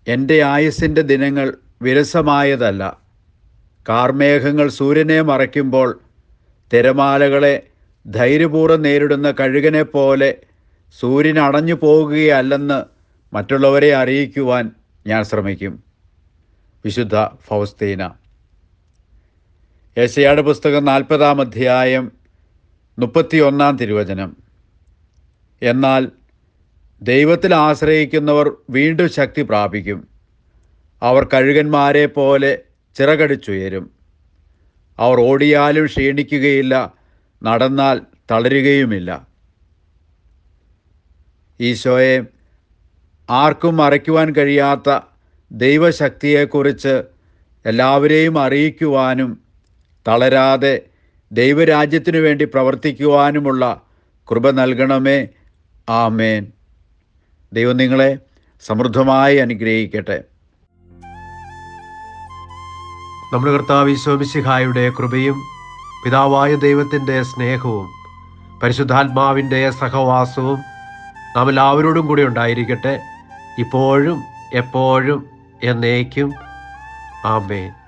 എൻ്റെ ആയുസ്സിൻ്റെ ദിനങ്ങൾ വിരസമായതല്ല കാർമേഘങ്ങൾ സൂര്യനെ മറയ്ക്കുമ്പോൾ തിരമാലകളെ ധൈര്യപൂർവ്വം നേരിടുന്ന കഴുകനെ പോലെ സൂര്യൻ അടഞ്ഞു പോകുകയല്ലെന്ന് മറ്റുള്ളവരെ അറിയിക്കുവാൻ ഞാൻ ശ്രമിക്കും വിശുദ്ധ ഫൗസ്തീന യേശയാട് പുസ്തകം നാൽപ്പതാം അധ്യായം മുപ്പത്തിയൊന്നാം തിരുവചനം എന്നാൽ ദൈവത്തിൽ ആശ്രയിക്കുന്നവർ വീണ്ടും ശക്തി പ്രാപിക്കും അവർ കഴുകന്മാരെ പോലെ ചിറകടിച്ചുയരും അവർ ഓടിയാലും ക്ഷീണിക്കുകയില്ല നടന്നാൽ തളരുകയുമില്ല ഈശോയെ ആർക്കും മറയ്ക്കുവാൻ കഴിയാത്ത ദൈവശക്തിയെക്കുറിച്ച് എല്ലാവരെയും അറിയിക്കുവാനും തളരാതെ ദൈവരാജ്യത്തിനു വേണ്ടി പ്രവർത്തിക്കുവാനുമുള്ള കൃപ നൽകണമേ ആമേൻ ദൈവം നിങ്ങളെ സമൃദ്ധമായി അനുഗ്രഹിക്കട്ടെ നമ്മുടെ കർത്താവ് ഈശോമിശിഹായുടെ കൃപയും പിതാവായ ദൈവത്തിൻ്റെ സ്നേഹവും പരിശുദ്ധാത്മാവിൻ്റെ സഹവാസവും നാം എല്ലാവരോടും കൂടി ഉണ്ടായിരിക്കട്ടെ ഇപ്പോഴും എപ്പോഴും എന്നേക്കും ആമേൻ